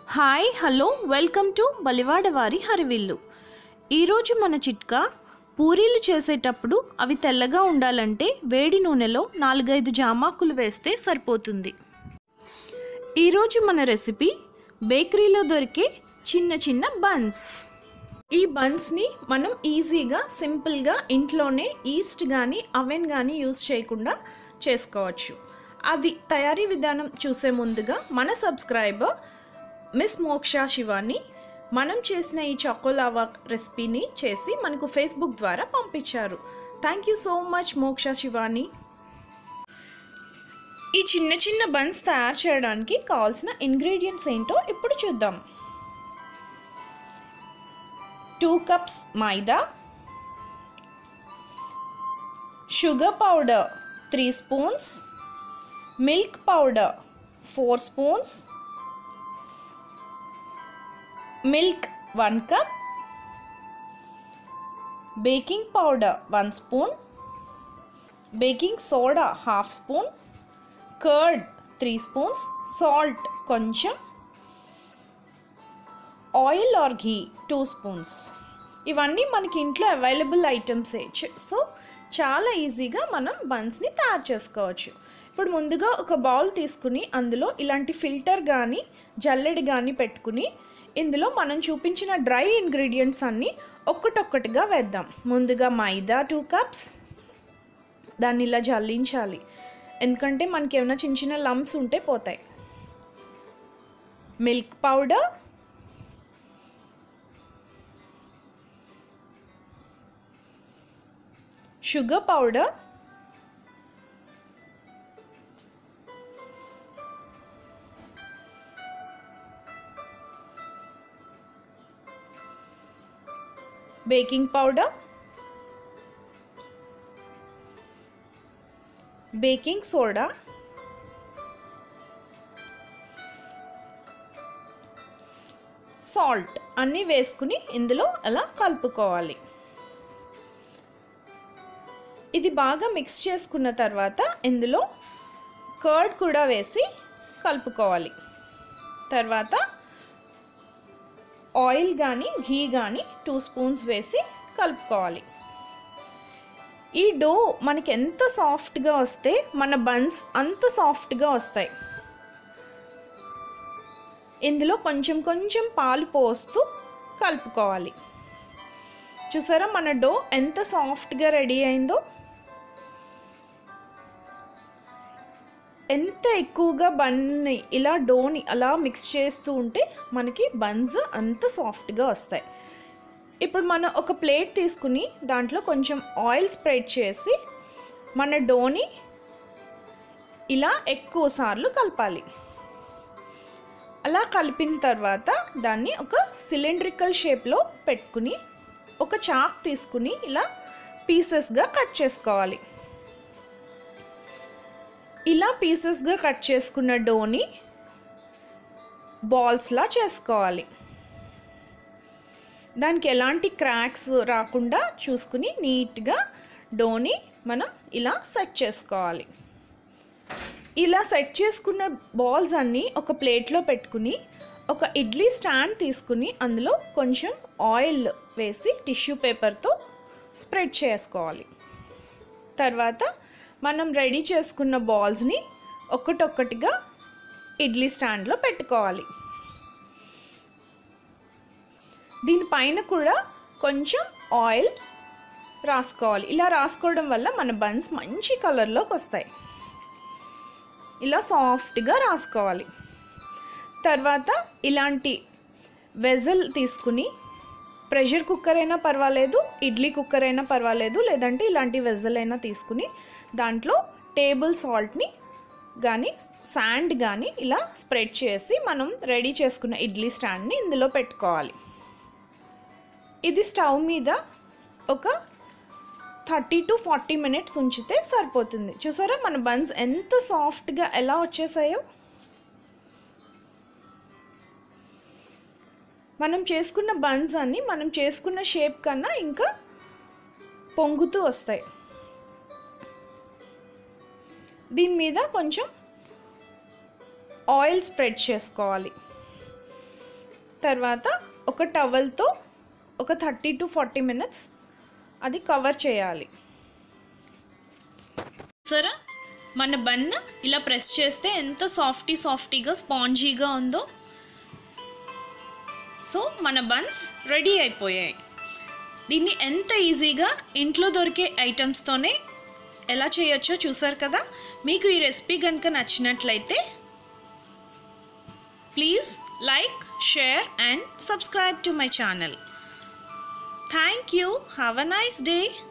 hi hello welcome to బలివాడవారి హరివిల్లు ఈరోజు మన చిట్కా పూరీలు చేసేటప్పుడు అవి తెల్లగా ఉండాలంటే వేడి నూనెలో నాలుగైదు జామాకులు వేస్తే సరిపోతుంది ఈరోజు మన రెసిపీ బేకరీలో దొరికే చిన్న చిన్న బన్స్ ఈ బన్స్ని మనం ఈజీగా సింపుల్గా ఇంట్లోనే ఈస్ట్ కానీ అవెన్ కానీ యూస్ చేయకుండా చేసుకోవచ్చు అది తయారీ విధానం చూసే ముందుగా మన సబ్స్క్రైబర్ మిస్ మోక్ష శివాని మనం చేసిన ఈ చకోలావా రెసిపీని చేసి మనకు ఫేస్బుక్ ద్వారా పంపించారు థ్యాంక్ యూ సో మచ్ మోక్ష శివాని ఈ చిన్న చిన్న బన్స్ తయారు చేయడానికి కావాల్సిన ఇంగ్రీడియంట్స్ ఏంటో ఇప్పుడు చూద్దాం two cups maida sugar powder three spoons milk powder four spoons milk one cup baking powder one spoon baking soda half spoon curd three spoons salt కొంచెం oil or ghee two spoons ఇవన్నీ మనకి ఇంట్లో అవైలబుల్ ఐటమ్సే సో చాలా ఈజీగా మనం బన్స్ని తయారు చేసుకోవచ్చు ఇప్పుడు ముందుగా ఒక బౌల్ తీసుకుని అందులో ఇలాంటి ఫిల్టర్ కానీ జల్లెడి కానీ పెట్టుకుని ఇందులో మనం చూపించిన డ్రై ఇంగ్రీడియంట్స్ అన్నీ ఒక్కటొక్కటిగా వేద్దాం ముందుగా మైదా టూ కప్స్ దాన్ని ఇలా జల్లించాలి ఎందుకంటే మనకి ఏమైనా చిన్న చిన్న లంప్స్ ఉంటే పోతాయి milk powder sugar powder baking powder baking soda salt అన్నీ వేసుకుని ఇందులో అలా కలుపుకోవాలి ఇది బాగా మిక్స్ చేసుకున్న తర్వాత ఇందులో కర్డ్ కూడా వేసి కలుపుకోవాలి తర్వాత ఆయిల్ కానీ ఘీ కానీ టూ స్పూన్స్ వేసి కలుపుకోవాలి ఈ డో మనకి ఎంత సాఫ్ట్గా వస్తే మన బన్స్ అంత సాఫ్ట్గా వస్తాయి ఇందులో కొంచెం కొంచెం పాలు పోస్తూ కలుపుకోవాలి చూసారా మన డో ఎంత సాఫ్ట్గా రెడీ అయిందో ఎంత ఎక్కువగా బన్ని ఇలా డోని అలా మిక్స్ చేస్తూ ఉంటే మనకి బన్స్ అంత సాఫ్ట్గా వస్తాయి ఇప్పుడు మనం ఒక ప్లేట్ తీసుకుని దాంట్లో కొంచెం ఆయిల్ స్ప్రెడ్ చేసి మన డోని ఇలా ఎక్కువ సార్లు కలపాలి అలా కలిపిన తర్వాత దాన్ని ఒక సిలిండ్రికల్ షేప్లో పెట్టుకుని ఒక చాక్ తీసుకుని ఇలా పీసెస్గా కట్ చేసుకోవాలి ఇలా పీసెస్గా కట్ చేసుకున్న డోని బాల్స్లా చేసుకోవాలి దానికి ఎలాంటి క్రాక్స్ రాకుండా చూసుకుని నీట్గా డోని మనం ఇలా సెట్ చేసుకోవాలి ఇలా సెట్ చేసుకున్న బాల్స్ అన్నీ ఒక ప్లేట్లో పెట్టుకుని ఒక ఇడ్లీ స్టాండ్ తీసుకుని అందులో కొంచెం ఆయిల్ వేసి టిష్యూ పేపర్తో స్ప్రెడ్ చేసుకోవాలి తర్వాత మనం రెడీ చేసుకున్న బాల్స్ని ఒక్కటొక్కటిగా ఇడ్లీ స్టాండ్లో పెట్టుకోవాలి దీనిపైన కూడా కొంచెం ఆయిల్ రాసుకోవాలి ఇలా రాసుకోవడం వల్ల మన బన్స్ మంచి కలర్లోకి వస్తాయి ఇలా సాఫ్ట్గా రాసుకోవాలి తర్వాత ఇలాంటి వెజల్ తీసుకుని ప్రెషర్ కుక్కర్ అయినా పర్వాలేదు ఇడ్లీ కుక్కర్ అయినా పర్వాలేదు లేదంటే ఇలాంటి వెజల్ అయినా తీసుకుని దాంట్లో టేబుల్ సాల్ట్ని కానీ శాండ్ కానీ ఇలా స్ప్రెడ్ చేసి మనం రెడీ చేసుకున్న ఇడ్లీ స్టాండ్ని ఇందులో పెట్టుకోవాలి ఇది స్టవ్ మీద ఒక థర్టీ టు ఫార్టీ మినిట్స్ ఉంచితే సరిపోతుంది చూసారా మన బన్స్ ఎంత సాఫ్ట్గా ఎలా వచ్చేసాయో మనం చేసుకున్న బన్స్ అన్ని మనం చేసుకున్న షేప్ కన్నా ఇంకా పొంగుతూ వస్తాయి దీని మీద కొంచెం ఆయిల్ స్ప్రెడ్ చేసుకోవాలి తర్వాత ఒక టవల్తో ఒక థర్టీ టు ఫార్టీ మినిట్స్ అది కవర్ చేయాలి సరే మన బన్ ఇలా ప్రెస్ చేస్తే ఎంత సాఫ్టీ సాఫ్టీగా స్పాంజీగా ఉందో సో మన బన్స్ రెడీ అయిపోయాయి దీన్ని ఎంత ఈజీగా ఇంట్లో దొరికే ఐటమ్స్తోనే ఎలా చేయొచ్చో చూసారు కదా మీకు ఈ రెసిపీ కనుక నచ్చినట్లయితే please like share and subscribe to my channel thank you have a nice day